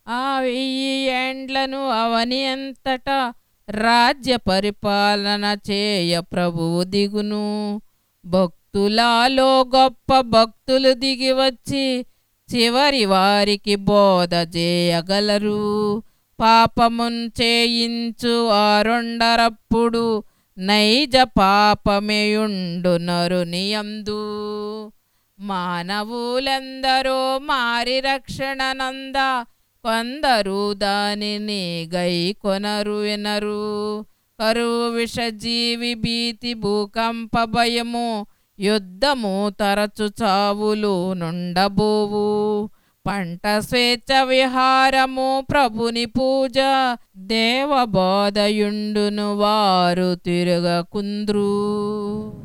ఆ వెయ్యి ఏండ్లను అవని అంతటా రాజ్య పరిపాలన చేయ ప్రభువు దిగును భక్తులాలో గొప్ప భక్తులు దిగి వచ్చి చివరి వారికి బోధ చేయగలరు పాపమున్ చేయించు ఆరొండరప్పుడు నైజ పాపమేయుండు నరునియందు మానవులెందరో మారి రక్షణనంద కొందరు దానిని గై కొనరు వినరు కరువు విషజీవి భీతి భూకంప భయము యుద్ధము తరచు చావులు నుండబోవు పంట స్వేచ్ఛ విహారము ప్రభుని పూజ దేవబోధయుండును వారు తిరగకుంద్రు